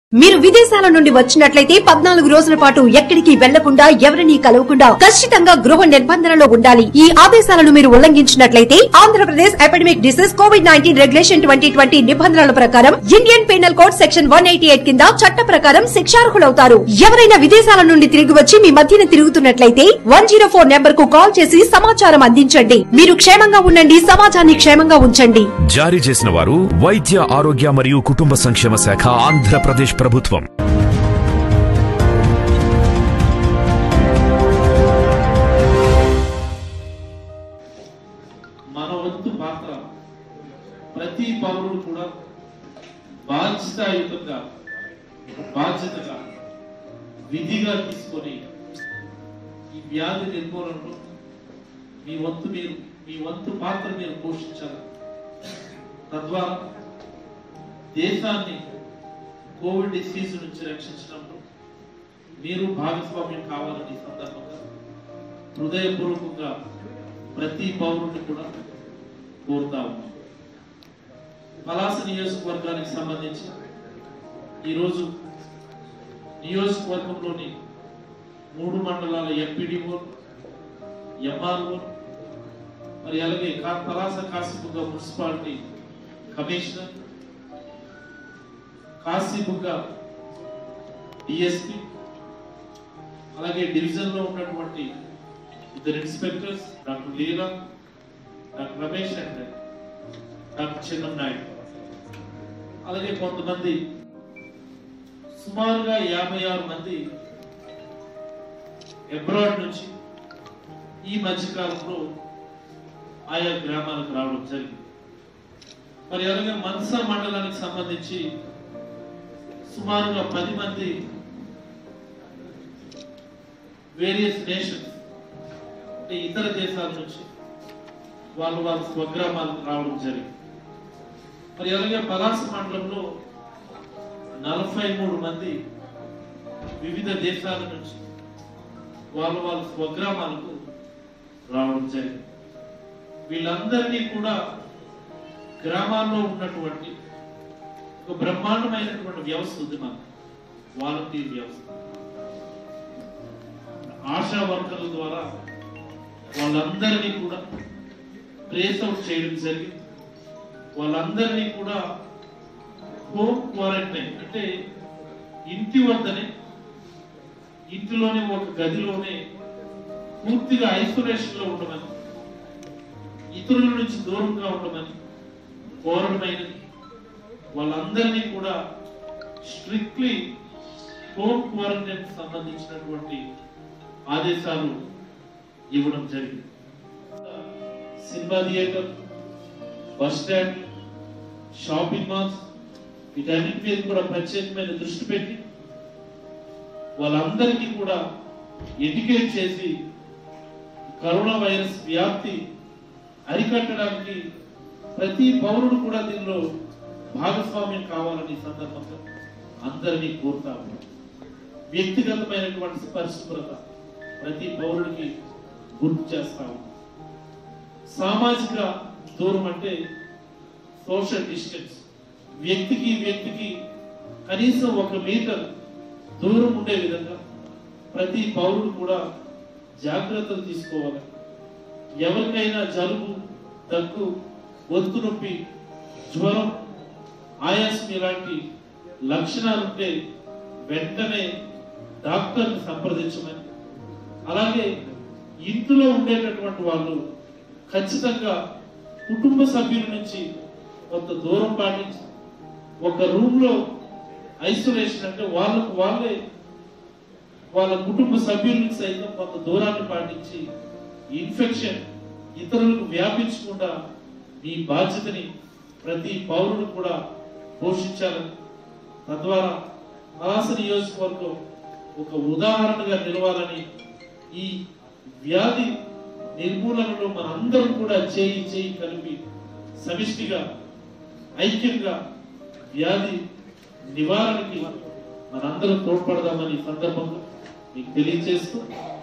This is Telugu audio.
మీరు విదేశాల నుండి వచ్చినట్లయితే పద్నాలుగు రోజుల పాటు ఎక్కడికి వెళ్లకుండా ఎవరిని కలవకుండా ఖచ్చితంగా గృహ నిర్బంధనలో ఉండాలి ఈ ఆదేశాలను మీరు ఉల్లంఘించినట్లయితే Andhra Pradesh epidemic disease COVID nineteen regulation twenty twenty నిబంధనల ప్రకారం Indian penal code section one eighty eight కింద చట్ట ప్రకారం శిక్షార్హులవుతారు ఎవరైనా విదేశాల నుండి తిరిగి వచ్చి మీ మధ్యన తిరుగుతున్నట్లయితే వన్ జీరో ఫోర్ నెంబర్ కు కాల్ చేసి సమాచారం అందించండి మీరు క్షేమంగా ఉండండి సమాజాన్ని క్షేమంగా ఉంచండి జారీ చేసిన వారు వైద్య ఆరోగ్య మరియు కుటుంబ సంక్షేమ శాఖ ఆంధ్రప్రదేశ్ ప్రభుత్వం మన వంతు పాత్ర ప్రతి పౌరుడు కూడా బాధ్యతాయుతంగా బాధ్యతగా విధిగా తీసుకొని ఈ వ్యాధి నిర్మూలనలో మీ వంతు మీరు మీ వంతు పాత్ర మీరు పోషించాలి తద్వారా దేశాన్ని కోవిడ్ డిసీజ్ నుంచి రక్షించడంలో మీరు భాగస్వామ్యం కావాలని ఈ సందర్భంగా హృదయపూర్వకంగా ప్రతి పౌరుడిని కూడా కోరుతా ఉన్నాం పలాస నియోజకవర్గానికి సంబంధించి ఈరోజు నియోజకవర్గంలోని మూడు మండలాల ఎంపీడీఓ ఎంఆర్ఓ మరి అలాగే కా- Palasa Kasibugga municipality commissioner Kasibugga DSP అలాగే డివిజన్ లో ఉన్నటువంటి ఇద్దరు inspectors doctor Leela doctor Ramesh and doctor Chinnam Naidu అలాగే కొంతమంది సుమారుగా యాభై ఆరు మంది అబ్రాడ్ నుంచి ఈ మధ్యకాలంలో ఆయా గ్రామాలకు రావడం జరిగింది మరి అలాగే మన్సా మండలానికి సంబంధించి సుమారుగా పది మంది వేరియస్ నేషన్స్ అంటే ఇతర దేశాల నుంచి వాళ్ళు వాళ్ళ స్వగ్రామాలకు రావడం జరిగింది మరి అలాగే పలాస మండలంలో నలభై మూడు మంది వివిధ దేశాల నుంచి వాళ్ళు వాళ్ళ స్వగ్రామాలకు రావడం జరిగింది వీళ్ళందరినీ కూడా గ్రామాల్లో ఉన్నటువంటి ఒక బ్రహ్మాండమైనటువంటి వ్యవస్థ ఉంది మనకు వాలంటీర్ వ్యవస్థ ఆశా వర్కర్ల ద్వారా వాళ్ళందరినీ కూడా ట్రేస్ అవుట్ చేయడం జరిగింది వాళ్ళందరినీ కూడా హోమ్ క్వారంటైన్ అంటే ఇంటి వద్దనే ఇంటిలోనే ఒక గదిలోనే పూర్తిగా ఐసోలేషన్ లో ఉండమని ఇతరుల నుంచి దూరంగా ఉండమని కోరడమైనది వాళ్ళందరినీ కూడా స్ట్రిక్ట్లీ హోమ్ క్వారంటైన్ సంబంధించినటువంటి ఆదేశాలు ఇవ్వడం జరిగింది cinema theatre bus stand shopping malls వీటన్నిటి మీద కూడా ప్రత్యేకమైన దృష్టి పెట్టి వాళ్ళందరికీ కూడా ఎడ్యుకేట్ చేసి కరోనా వైరస్ వ్యాప్తి అరికట్టడానికి ప్రతి పౌరుడు కూడా దీనిలో భాగస్వామ్యం కావాలని ఈ సందర్భంగా అందరినీ కోరుతా ఉన్నాం వ్యక్తిగతమైనటువంటి పరిశుభ్రత ప్రతి పౌరుడికి గుర్తు చేస్తా ఉన్నాం సామాజిక దూరం అంటే సోషల్ డిస్టెన్స్ వ్యక్తికి వ్యక్తికి కనీసం ఒక మీటర్ దూరం ఉండే విధంగా ప్రతి పౌరుడు కూడా జాగ్రత్తలు తీసుకోవాలి ఎవరికైనా జలుబు దగ్గు గొంతు నొప్పి జ్వరం ఆయాసం ఇలాంటి లక్షణాలు ఉంటే వెంటనే డాక్టర్ని సంప్రదించమని అలాగే ఇంట్లో ఉండేటటువంటి వాళ్ళు ఖచ్చితంగా కుటుంబ సభ్యుల నుంచి కొంత దూరం పాటించి ఒక రూమ్ లో ఐసోలేషన్ అంటే వాళ్ళకు వాళ్ళే వాళ్ళ కుటుంబ సభ్యులకు సైతం కొంత దూరాన్ని పాటించి ఇన్ఫెక్షన్ ఇతరులకు వ్యాపించకుండా మీ బాధ్యతని ప్రతి పౌరుడు కూడా పోషించాలని తద్వారా పలాస నియోజకవర్గం ఒక ఉదాహరణగా నిలవాలని ఈ వ్యాధి నిర్మూలనలో మనందరం కూడా చేయి చేయి కలిపి సమిష్టిగా ఐక్యంగా వ్యాధి నివారణకి మనందరం తోడ్పడదామని ఈ సందర్భంగా మీకు తెలియజేస్తూ